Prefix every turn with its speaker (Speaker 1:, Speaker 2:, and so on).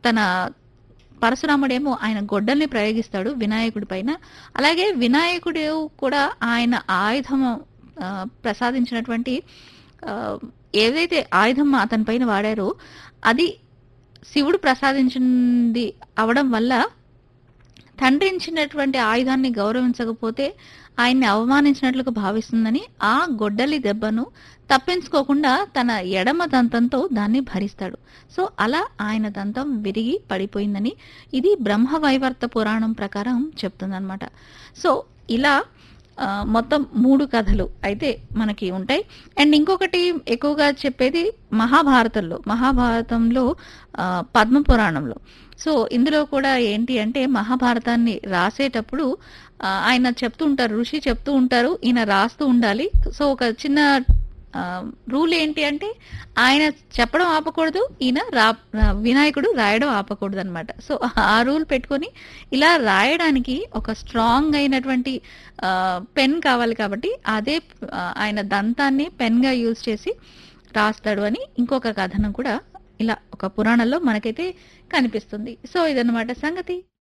Speaker 1: తన పరశురాముడేమో ఆయన గొడ్డల్ని ప్రయోగిస్తాడు వినాయకుడి పైన అలాగే వినాయకుడు కూడా ఆయన ఆయుధం ఆ, ప్రసాదించినటువంటి ఆ, ఏదైతే ఆయుధం అతని పైన వాడారో అది శివుడు ప్రసాదించింది అవడం వల్ల తండ్రి ఇచ్చినటువంటి ఆయుధాన్ని గౌరవించకపోతే ఆయన్ని అవమానించినట్లుగా భావిస్తుందని ఆ గొడ్డలి దెబ్బను తప్పించుకోకుండా తన ఎడమ దంతంతో దాన్ని భరిస్తాడు సో అలా ఆయన దంతం విరిగి పడిపోయిందని ఇది బ్రహ్మవైవర్త పురాణం ప్రకారం చెప్తుందన్నమాట సో ఇలా ఆ, మొత్తం మూడు కథలు అయితే మనకి ఉంటాయి అండ్ ఇంకొకటి ఎక్కువగా చెప్పేది మహాభారతంలో మహాభారతంలో ఆ, పద్మ పురాణంలో సో ఇందులో కూడా ఏంటి అంటే మహాభారతాన్ని రాసేటప్పుడు ఆ, ఆయన చెప్తూ ఉంటారు ఋషి చెప్తూ ఉంటారు ఈయన రాస్తూ ఉండాలి సో ఒక చిన్న రూల్ ఏంటి అంటే ఆయన చెప్పడం ఆపకూడదు ఈయన రా వినాయకుడు రాయడం ఆపకూడదు అనమాట సో ఆ రూల్ పెట్టుకొని ఇలా రాయడానికి ఒక స్ట్రాంగ్ అయినటువంటి పెన్ కావాలి కాబట్టి అదే ఆ, ఆయన దంతాన్ని పెన్గా యూజ్ చేసి రాస్తాడు అని ఇంకొక కథనం కూడా ఇలా ఒక పురాణంలో మనకైతే కనిపిస్తుంది సో ఇదన్నమాట సంగతి